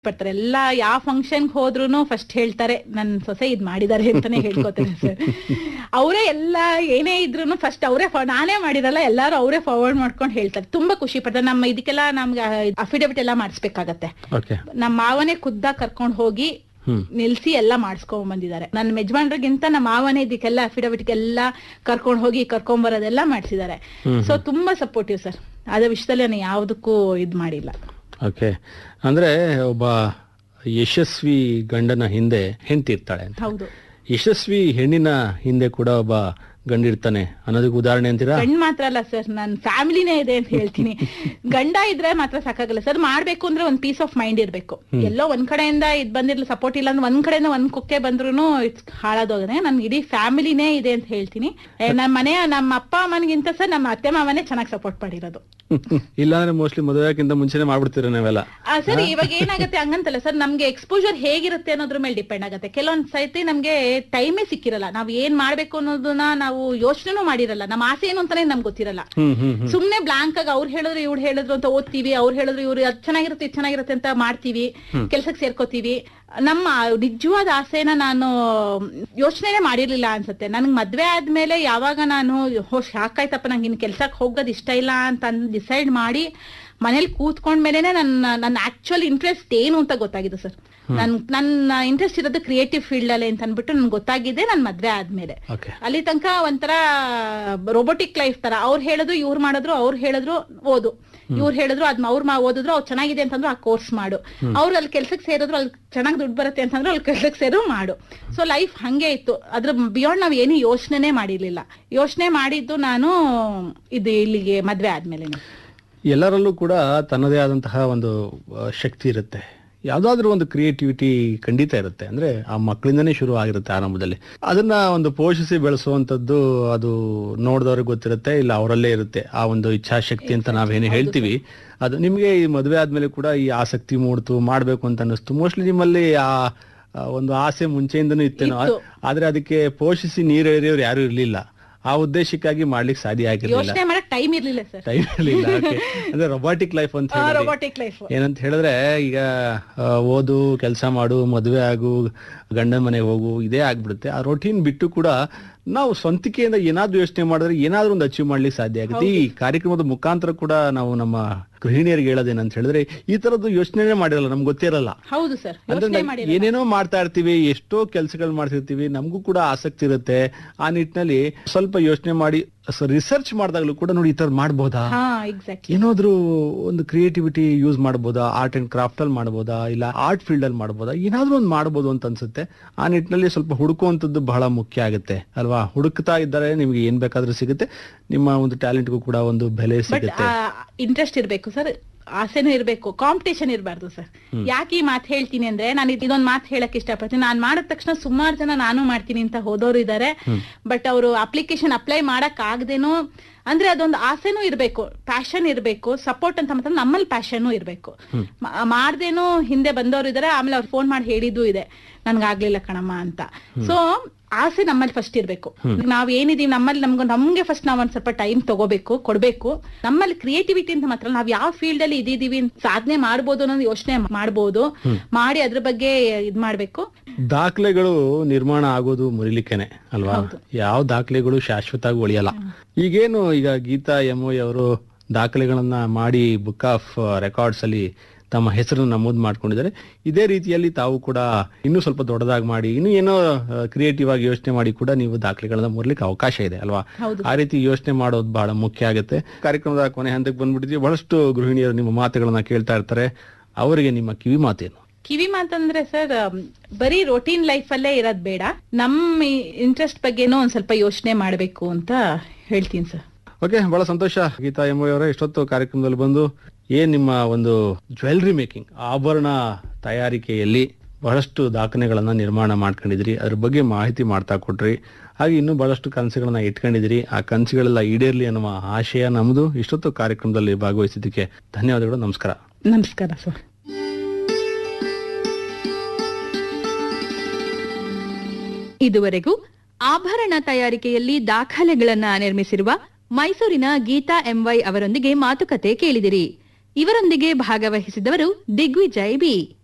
ಪಡ್ತಾರೆ ಎಲ್ಲ ಯಾವ ಫಂಕ್ಷನ್ ಹೋದ್ರುನು ಫಸ್ಟ್ ಹೇಳ್ತಾರೆ ನನ್ ಸೊಸೆ ಇದ್ ಮಾಡಿದ್ದಾರೆ ಅಂತಾನೆ ಹೇಳ್ಕೊತಾರೆ ಸರ್ ಅವರೇ ಎಲ್ಲ ಏನೇ ಇದ್ರು ಫಸ್ಟ್ ಅವರೇ ನಾನೇ ಮಾಡಿರಲ್ಲ ಎಲ್ಲಾರು ಅವರೇ ಫಾರ್ವರ್ಡ್ ಮಾಡ್ಕೊಂಡು ಹೇಳ್ತಾರೆ ತುಂಬಾ ಖುಷಿ ಪಡ್ತಾರೆ ನಮ್ಮ ಇದಕ್ಕೆಲ್ಲ ನಮ್ಗೆ ಅಫಿಡವಿಟ್ ಎಲ್ಲ ಮಾಡಿಸ್ಬೇಕಾಗತ್ತೆ ಓಕೆ ನಮ್ಮ ಮಾವನೇ ಖುದ್ದಾಗ ಕರ್ಕೊಂಡು ಹೋಗಿ ಹ್ಮ್ ನಿಲ್ಸಿ ಎಲ್ಲ ಮಾಡಿಸ್ಕೊಂಡ್ ಬಂದಿದ್ದಾರೆ ನನ್ನ ಯಜಮಾನ್ರಿಗಿಂತ ನಮ್ಮ ಮಾವನೇ ಇದಕ್ಕೆಲ್ಲ ಅಫಿಡವಿಟ್ಗೆಲ್ಲ ಕರ್ಕೊಂಡು ಹೋಗಿ ಕರ್ಕೊಂಡ್ ಬರೋದೆಲ್ಲ ಮಾಡಿಸಿದ್ದಾರೆ ಸೊ ತುಂಬಾ ಸಪೋರ್ಟಿವ್ ಸರ್ ಅದ ವಿಷಯದಲ್ಲಿ ನಾನು ಯಾವ್ದಕ್ಕೂ ಇದ್ ಮಾಡಿಲ್ಲ ಓಕೆ ಅಂದ್ರೆ ಒಬ್ಬ ಯಶಸ್ವಿ ಗಂಡನ ಹಿಂದೆ ಹೆಂಡತಿ ಇರ್ತಾಳೆ ಅಂತ ಹೌದು ಯಶಸ್ವಿ ಹೆಣ್ಣಿನ ಹಿಂದೆ ಕೂಡ ಒಬ್ಬ ಗಂಡಿರ್ತಾನೆ ಅನ್ನೋದಕ್ಕೆ ಉದಾಹರಣೆ ಅಂತೀರಾ ಗಂಡ್ ಮಾತ್ರ ಅಲ್ಲ ಸರ್ ನನ್ ಫ್ಯಾಮಿಲಿನೇ ಇದೆ ಅಂತ ಹೇಳ್ತೀನಿ ಗಂಡ ಇದ್ರೆ ಮಾತ್ರ ಸಾಕಾಗಲ್ಲ ಸರ್ ಮಾಡ್ಬೇಕು ಅಂದ್ರೆ ಒಂದ್ ಪೀಸ್ ಆಫ್ ಮೈಂಡ್ ಇರ್ಬೇಕು ಎಲ್ಲೋ ಒಂದ್ ಕಡೆಯಿಂದ ಇದ್ ಬಂದಿರ್ಲಿ ಸಪೋರ್ಟ್ ಇಲ್ಲ ಅಂದ್ರೆ ಒಂದ್ ಕಡೆಯಿಂದ ಒಂದ್ ಕುಕ್ಕೆ ಬಂದ್ರು ಇಟ್ಸ್ ಹಾಳಾದೋಗದೆ ನನ್ ಇಡೀ ಫ್ಯಾಮಿಲಿನೇ ಇದೆ ಅಂತ ಹೇಳ್ತೀನಿ ಏ, ನಮ್ ಮನೆಯ ನಮ್ಮ ಅಪ್ಪ ಅಮ್ಮನಿಗಿಂತ ಸರ್ ನಮ್ಮ ಅತ್ತೆ ಮಾವನೇ ಚೆನ್ನಾಗಿ ಸಪೋರ್ಟ್ ಮಾಡಿರೋದು ಇಲ್ಲಾಂದ್ರೆ ಮೋಸ್ಟ್ಲಿ ಮದುವೆಕ್ಕಿಂತ ಮುಂಚೆನೆ ಮಾಡ್ಬಿಡ್ತೀರ ನೀವೆಲ್ಲ ಆ, ಸರ್ ಇವಾಗ ಏನಾಗುತ್ತೆ ಹಂಗಂತಲ್ಲ ಸರ್ ನಮ್ಗೆ ಎಕ್ಸ್ಪೋಜರ್ ಹೇಗಿರುತ್ತೆ ಅನ್ನೋದ್ರ ಮೇಲೆ ಡಿಪೆಂಡ್ ಆಗುತ್ತೆ ಕೆಲವೊಂದ್ ಸೈತಿ ನಮ್ಗೆ ಟೈಮೇ ಸಿಕ್ಕಿರಲ್ಲ ನಾವ್ ಏನ್ ಮಾಡ್ಬೇಕು ಅನ್ನೋದನ್ನ ನಾವು ಯೋಚನೆನೂ ಮಾಡಿರಲ್ಲ ನಮ್ಮ ಆಸೆ ಏನು ಅಂತಾನೆ ನಮ್ಗೆ ಗೊತ್ತಿರಲ್ಲ ಹ್ಮ್ ಹ್ಮ್ ಹ್ಮ್ ಸುಮ್ನೆ ಬ್ಲಾಂಕ್ ಆಗಿ ಅವ್ರು ಹೇಳಿದ್ರು ಇವ್ರು ಹೇಳಿದ್ರು ಅಂತ ಓದ್ತೀವಿ ಅವ್ರು ಹೇಳಿದ್ರು ಇವ್ರು ಅದ್ ಚೆನ್ನಾಗಿರುತ್ತೆ ಇದ್ ಚೆನ್ನಾಗಿರುತ್ತೆ ಅಂತ ಮಾಡ್ತೀವಿ ಕೆಲ್ಸಕ್ಕೆ ಸೇರ್ಕೋತೀವಿ ನಮ್ಮ ನಿಜವಾದ ಆಸೆನ ನಾನು ಯೋಚನೆನೇ ಮಾಡಿರ್ಲಿಲ್ಲ ಅನ್ಸುತ್ತೆ ನನ್ಗೆ ಮದ್ವೆ ಆದ್ಮೇಲೆ ಯಾವಾಗ ನಾನು ಹೋ ಸಾಕಾಯ್ತಪ್ಪ ನಂಗೆ ಇನ್ ಕೆಲ್ಸಕ್ಕೆ ಹೋಗೋದ್ ಇಷ್ಟ ಇಲ್ಲ ಅಂತ ಡಿಸೈಡ್ ಮಾಡಿ ಮನೇಲಿ ಕೂತ್ಕೊಂಡ್ಮೇಲೆನೆ ನನ್ನ ನನ್ನ ಆಕ್ಚುಯಲ್ ಇಂಟ್ರೆಸ್ಟ್ ಏನು ಅಂತ ಗೊತ್ತಾಗಿದೆ ಸರ್ ನನ್ ನನ್ನ ಇಂಟ್ರೆಸ್ಟ್ ಇರೋದು ಕ್ರಿಯೇಟಿವ್ ಫೀಲ್ಡ್ ಅಲ್ಲಿ ಅಂತ ಅನ್ಬಿಟ್ಟು ನನ್ಗೆ ಗೊತ್ತಾಗಿದೆ ನನ್ ಮದ್ವೆ ಆದ್ಮೇಲೆ ಓಕೆ ಅಲ್ಲಿ ತನಕ ಒಂಥರ ರೋಬೋಟಿಕ್ ಲೈಫ್ ತರ ಅವ್ರು ಹೇಳಿದ್ರು ಇವ್ರು ಮಾಡಿದ್ರು ಅವ್ರು ಹೇಳಿದ್ರು ಓದು ಇವ್ರು ಹೇಳಿದ್ರು ಅದ್ನ ಅವ್ರು ಮಾ ಓದಿದ್ರು ಅವ್ರು ಚೆನ್ನಾಗಿದೆ ಅಂತಂದ್ರು ಆ ಕೋರ್ಸ್ ಮಾಡು ಅವ್ರು ಅಲ್ಲಿ ಕೆಲ್ಸಕ್ಕೆ ಸೇರಿದ್ರು ಅಲ್ಲಿ ಚೆನ್ನಾಗಿ ದುಡ್ಡು ಬರುತ್ತೆ ಅಂತಂದ್ರು ಅಲ್ಲಿ ಕೆಲ್ಸಕ್ಕೆ ಸೇರು ಮಾಡು ಸೊ ಲೈಫ್ ಹಂಗೆ ಇತ್ತು ಅದ್ರ ಬಿಯಾಂಡ್ ನಾವ್ ಏನು ಯೋಚನೆನೇ ಮಾಡಿರ್ಲಿಲ್ಲ ಯೋಚನೆ ಮಾಡಿದ್ದು ನಾನು ಇದು ಇಲ್ಲಿಗೆ ಮದ್ವೆ ಆದ್ಮೇಲೆ ಎಲ್ಲರಲ್ಲೂ ಕೂಡ ತನ್ನದೇ ಆದಂತಹ ಒಂದು ಆ, ಶಕ್ತಿ ಇರುತ್ತೆ ಯಾವ್ದಾದ್ರೂ ಒಂದು ಕ್ರಿಯೇಟಿವಿಟಿ ಖಂಡಿತ ಇರುತ್ತೆ ಅಂದ್ರೆ ಆ ಮಕ್ಕಳಿಂದನೇ ಶುರು ಆಗಿರುತ್ತೆ ಆರಂಭದಲ್ಲಿ ಅದನ್ನ ಒಂದು ಪೋಷಿಸಿ ಬೆಳೆಸುವಂತದ್ದು ಅದು ನೋಡಿದವ್ರಿಗೆ ಗೊತ್ತಿರುತ್ತೆ ಇಲ್ಲ ಅವರಲ್ಲೇ ಇರುತ್ತೆ ಆ ಒಂದು ಇಚ್ಛಾಶಕ್ತಿ ಅಂತ ನಾವೇನು ಹೇಳ್ತೀವಿ ಅದು ನಿಮ್ಗೆ ಈ ಮದುವೆ ಆದ್ಮೇಲೆ ಕೂಡ ಈ ಆಸಕ್ತಿ ಮೂಡ್ತು ಮಾಡ್ಬೇಕು ಅಂತ ಅನ್ನಿಸ್ತು ಮೋಸ್ಟ್ಲಿ ನಿಮ್ಮಲ್ಲಿ ಆ ಆ ಒಂದು ಆಸೆ ಮುಂಚೆಯಿಂದನೂ ಇತ್ತೇನೋ ಇತ್ತು. ಆದ್ರೆ ಅದಕ್ಕೆ ಪೋಷಿಸಿ ನೀರು ಎರೆಯೋರು ಯಾರು ಇರ್ಲಿಲ್ಲ ಆ ಉದ್ದೇಶಕ್ಕಾಗಿ ಮಾಡ್ಲಿಕ್ಕೆ ಸಾಧ್ಯ ಆಗಿರ್ಲಿಲ್ಲ ಯೋಚನೆ ಮಾಡಕ್ ಟೈಮ್ ಇರ್ಲಿಲ್ಲ ಸರ್ ಟೈಮ್ ಇರಲಿಲ್ಲ ಅಂದ್ರೆ ರೊಬಾಟಿಕ್ ಲೈಫ್ ಅಂತ ಹೇಳಿ ರೋಬೋಟಿಕ್ ಲೈಫ್ ಏನಂತ ಹೇಳಿದ್ರೆ ಈಗ ಆ, ಓದು ಕೆಲಸ ಮಾಡು ಮದುವೆ ಆಗು ಗಂಡನ ಮನೆಗೆ ಹೋಗು ಇದೇ ಆಗ್ಬಿಡುತ್ತೆ ಆ ರೊಟೀನ್ ಬಿಟ್ಟು ಕೂಡ ನಾವು ಸ್ವಂತಿಕೆಯಿಂದ ಏನಾದ್ರೂ ಯೋಚನೆ ಮಾಡಿದ್ರೆ ಏನಾದ್ರೂ ಒಂದು ಅಚೀವ್ ಮಾಡ್ಲಿಕ್ಕೆ ಸಾಧ್ಯ ಆಗುತ್ತೆ ಈ ಕಾರ್ಯಕ್ರಮದ ಮುಖಾಂತರ ಕೂಡ ನಾವು ನಮ್ಮ ಗೃಹಿಣಿಯರಿಗೆ ಹೇಳೋದೇನಂತ ಹೇಳಿದ್ರೆ ಈ ತರದ್ದು ಯೋಚನೆ ಮಾಡಿರಲ್ಲ ನಮ್ಗೆ ಗೊತ್ತಿರಲ್ಲ ಹೌದು ಸರ್ ಅಂದ್ರೆ ಯೋಚನೆ ನಾವ್ ಮಾಡಿ ಏನೇನೋ ಮಾಡ್ತಾ ಇರ್ತೀವಿ ಎಷ್ಟೋ ಕೆಲಸಗಳು ಮಾಡ್ತಿರ್ತೀವಿ ನಮಗೂ ಕೂಡ ಆಸಕ್ತಿ ಇರುತ್ತೆ ಆ ನಿಟ್ಟಿನಲ್ಲಿ ಸ್ವಲ್ಪ ಯೋಚನೆ ಮಾಡಿ ರಿಸರ್ಚ್ ಮಾಡಿದಾಗಲೂ ಕೂಡ ನೋಡಿ ಈ ತರ ಮಾಡ್ಬೋದಾ ಹಾ ಎಕ್ಸಾಕ್ಟ್ಲಿ ಏನಾದ್ರೂ ಒಂದು ಕ್ರಿಯೇಟಿವಿಟಿ ಯೂಸ್ ಮಾಡ್ಬೋದಾ ಆರ್ಟ್ ಅಂಡ್ ಕ್ರಾಫ್ಟ್ ಅಲ್ಲಿ ಮಾಡ್ಬೋದಾ ಇಲ್ಲ ಆರ್ಟ್ ಫೀಲ್ಡ್ ಅಲ್ಲಿ ಮಾಡ್ಬೋದಾ ಏನಾದ್ರೂ ಒಂದು ಮಾಡ್ಬೋದು ಅಂತ ಅನ್ಸುತ್ತೆ ಆ ನಿಟ್ಟಿನಲ್ಲಿ ಸ್ವಲ್ಪ ಹುಡುಕುವಂಥದ್ದು ಬಹಳ ಮುಖ್ಯ ಆಗುತ್ತೆ ಅಲ್ವಾ ಹುಡುಕ್ತಾ ಇದ್ದಾರೆ ನಿಮ್ಗೆ ಏನ್ ಬೇಕಾದ್ರೂ ಸಿಗುತ್ತೆ ನಿಮ್ಮ ಒಂದು ಟ್ಯಾಲೆಂಟ್ಗೂ ಕೂಡ ಒಂದು ಬೆಲೆ ಬಟ್ ಸಿಗುತ್ತೆ ಇಂಟ್ರೆಸ್ಟ್ ಇರ್ಬೇಕು ಸರ್ ಆಸೆನೂ ಇರ್ಬೇಕು ಕಾಂಪಿಟೇಷನ್ ಇರಬಾರ್ದು ಸರ್ ಯಾಕೆ ಈ ಮಾತು ಹೇಳ್ತೀನಿ ಅಂದ್ರೆ ನಾನು ಇದೊಂದು ಮಾತು ಹೇಳಕ್ ಇಷ್ಟಪಡ್ತೀನಿ ನಾನು ಮಾಡಿದ ತಕ್ಷಣ ಸುಮಾರು ಜನ ನಾನು ಮಾಡ್ತೀನಿ ಅಂತ ಹೋದವರು ಇದ್ದಾರೆ ಬಟ್ ಅವರು ಅಪ್ಲಿಕೇಶನ್ ಅಪ್ಲೈ ಮಾಡಕ್ ಆಗದೇನೋ ಅಂದ್ರೆ ಅದೊಂದು ಆಸೆನೂ ಇರ್ಬೇಕು ಪ್ಯಾಷನ್ ಇರ್ಬೇಕು ಸಪೋರ್ಟ್ ಅಂತ ಮಾತ್ರ ನಮ್ಮಲ್ಲಿ ಪ್ಯಾಷನ್ ಇರ್ಬೇಕು ಮ- ಮಾಡ್ದೇನೋ ಹಿಂದೆ ಬಂದವರು ಇದಾರೆ ಆಮೇಲೆ ಅವ್ರು ಫೋನ್ ಮಾಡಿ ಹೇಳಿದ್ದು ಇದೆ ನನ್ಗಾಗ್ಲಿಲ್ಲ ಕಣಮ್ಮ ಅಂತ ಸೊ ಆಸೆ ನಮ್ಮಲ್ಲಿ ಫಸ್ಟ್ ಇರ್ಬೇಕು ನಾವ್ ಏನಿದೀವಿ ನಮ್ಮಲ್ಲಿ ನಮ್ಗೆ ನಮ್ಗೆ ಫಸ್ಟ್ ನಾವ್ ಒಂದ್ ಸ್ವಲ್ಪ ಟೈಮ್ ತಗೋಬೇಕು ಕೊಡ್ಬೇಕು ನಮ್ಮಲ್ಲಿ ಕ್ರಿಯೇಟಿವಿಟಿ ಅಂತ ಮಾತ್ರ ನಾವ್ ಯಾವ ಫೀಲ್ಡ್ ಅಲ್ಲಿ ಇದಿದೀವಿ ಸಾಧನೆ ಮಾಡ್ಬೋದು ಅನ್ನೋದು ಯೋಚನೆ ಮಾಡ್ಬೋದು ಮಾಡಿ ಅದ್ರ ಬಗ್ಗೆ ಇದ್ ಮಾಡ್ಬೇಕು ದಾಖಲೆಗಳು ನಿರ್ಮಾಣ ಆಗೋದು ಮುರಿಲಿಕ್ಕೆನೆ ಅಲ್ವಾ ಯಾವ ದಾಖಲೆಗಳು ಶಾಶ್ವತ ಆಗಿ ಉಳಿಯಲ್ಲ ಈಗೇನು ಈಗ ಗೀತಾ ಎಂ ಅವರು ದಾಖಲೆಗಳನ್ನ ಮಾಡಿ ಬುಕ್ ಆಫ್ ರೆಕಾರ್ಡ್ಸ್ ಅಲ್ಲಿ ತಮ್ಮ ಹೆಸರನ್ನು ನಮೂದು ಮಾಡ್ಕೊಂಡಿದ್ದಾರೆ ಇದೇ ರೀತಿಯಲ್ಲಿ ತಾವು ಕೂಡ ಇನ್ನೂ ಸ್ವಲ್ಪ ದೊಡ್ಡದಾಗಿ ಮಾಡಿ ಇನ್ನೂ ಏನೋ ಕ್ರಿಯೇಟಿವ್ ಆಗಿ ಯೋಚನೆ ಮಾಡಿ ಕೂಡ ನೀವು ದಾಖಲೆಗಳನ್ನ ಮುರ್ಲಿಕ್ಕೆ ಅವಕಾಶ ಇದೆ ಅಲ್ವಾ ಹೌದು. ಆ ರೀತಿ ಯೋಚನೆ ಮಾಡೋದು ಬಹಳ ಮುಖ್ಯ ಆಗುತ್ತೆ ಕಾರ್ಯಕ್ರಮದ ಕೊನೆ ಹಂತಕ್ಕೆ ಬಂದ್ಬಿಟ್ಟಿದ್ವಿ ಬಹಳಷ್ಟು ಗೃಹಿಣಿಯರು ನಿಮ್ಮ ಮಾತುಗಳನ್ನ ಕೇಳ್ತಾ ಇರ್ತಾರೆ ಅವರಿಗೆ ನಿಮ್ಮ ಕಿವಿ ಮಾತೇನು ಕಿವಿ ಮಾತಂದ್ರೆ ಸರ್ ಬರೀ ರೊಟೀನ್ ಲೈಫ್ ಅಲ್ಲೇ ಇರೋದ್ ಬೇಡ ನಮ್ಮ ಇಂಟ್ರೆಸ್ಟ್ ಬಗ್ಗೆನೂ ಒಂದ್ ಸ್ವಲ್ಪ ಯೋಚನೆ ಮಾಡ್ಬೇಕು ಅಂತ ಹೇಳ್ತೀನಿ ಸರ್ ಓಕೆ ಬಹಳ ಸಂತೋಷ ಗೀತಾ ಎಂ ಅವರೇ ಇಷ್ಟೊತ್ತು ಕಾರ್ಯಕ್ರಮದಲ್ಲಿ ಬಂದು ಏನ್ ನಿಮ್ಮ ಒಂದು ಜ್ಯುವೆಲ್ರಿ ಮೇಕಿಂಗ್ ಆಭರಣ ತಯಾರಿಕೆಯಲ್ಲಿ ಬಹಳಷ್ಟು ದಾಖಲೆಗಳನ್ನ ನಿರ್ಮಾಣ ಮಾಡ್ಕೊಂಡಿದ್ರಿ ಅದ್ರ ಬಗ್ಗೆ ಮಾಹಿತಿ ಮಾಡ್ತಾ ಕೊಟ್ರಿ ಹಾಗೆ ಇನ್ನೂ ಬಹಳಷ್ಟು ಕನಸುಗಳನ್ನ ಇಟ್ಕೊಂಡಿದ್ರಿ ಆ ಕನಸುಗಳೆಲ್ಲ ಈಡೇರ್ಲಿ ಅನ್ನುವ ಆಶಯ ನಮ್ದು ಇಷ್ಟೊತ್ತು ಕಾರ್ಯಕ್ರಮದಲ್ಲಿ ಭಾಗವಹಿಸಿದ್ದಕ್ಕೆ ಧನ್ಯವಾದಗಳು ನಮಸ್ಕಾರ ನಮಸ್ಕಾರ ಸರ್ ಇದುವರೆಗೂ ಆಭರಣ ತಯಾರಿಕೆಯಲ್ಲಿ ದಾಖಲೆಗಳನ್ನ ನಿರ್ಮಿಸಿರುವ ಮೈಸೂರಿನ ಗೀತಾ ಎಂವೈ ಅವರೊಂದಿಗೆ ಮಾತುಕತೆ ಕೇಳಿದಿರಿ ಇವರೊಂದಿಗೆ ಭಾಗವಹಿಸಿದವರು ದಿಗ್ವಿಜಯ್ ಬಿ